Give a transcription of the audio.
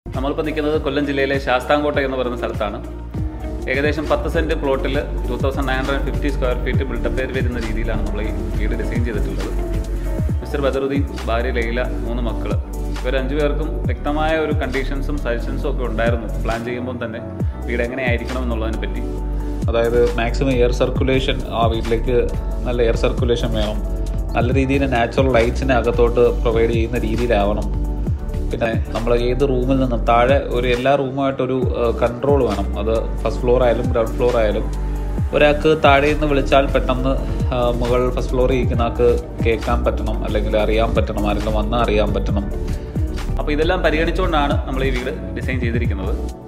നമ്മളിപ്പോൾ നിൽക്കുന്നത് കൊല്ലം ജില്ലയിലെ ശാസ്താംകോട്ട എന്ന് പറയുന്ന സ്ഥലത്താണ് ഏകദേശം പത്ത് സെൻറ്റ് പ്ലോട്ടിൽ two thousand nine hundred fifty square feet built up വരുന്ന രീതിയിലാണ് നമ്മൾ ഈ വീട് ഡിസൈൻ ചെയ്തിട്ടുള്ളത് മിസ്റ്റർ ബദറുദ്ദീൻ ഭാര്യ ലൈല മൂന്ന് മക്കൾ ഇവർ അഞ്ചു പേർക്കും വ്യക്തമായ ഒരു കണ്ടീഷൻസും സജഷൻസും ഒക്കെ ഉണ്ടായിരുന്നു പ്ലാൻ ചെയ്യുമ്പോൾ തന്നെ വീട് എങ്ങനെ ആയിരിക്കണം എന്നുള്ളതിനെ പറ്റി അതായത് മാക്സിമം എയർ സർക്കുലേഷൻ ആ വീട്ടിലേക്ക് നല്ല എയർ സർക്കുലേഷൻ വേണം നല്ല രീതിയിൽ നാച്ചുറൽ ലൈറ്റ്സിനെ അകത്തോട്ട് പ്രൊവൈഡ് ചെയ്യുന്ന രീതിയിലാവണം പിന്നെ നമ്മൾ ഏത് റൂമിൽ നിന്നും താഴെ ഒരു എല്ലാ റൂമുമായിട്ടൊരു കൺട്രോൾ വേണം അത് ഫസ്റ്റ് ഫ്ലോർ ആയാലും ഗ്രൗണ്ട് ഫ്ലോർ ആയാലും ഒരാൾക്ക് താഴെ നിന്ന് വിളിച്ചാൽ പെട്ടെന്ന് ആ, മുകൾ ഫസ്റ്റ് ഫ്ലോറിൽ ഇരിക്കുന്ന ആൾക്ക് കേൾക്കാൻ പറ്റണം അല്ലെങ്കിൽ അറിയാൻ പറ്റണം ആരെങ്കിലും വന്നാൽ അറിയാൻ പറ്റണം അപ്പോൾ ഇതെല്ലാം പരിഗണിച്ചുകൊണ്ടാണ് നമ്മൾ ഈ വീട് ഡിസൈൻ ചെയ്തിരിക്കുന്നത്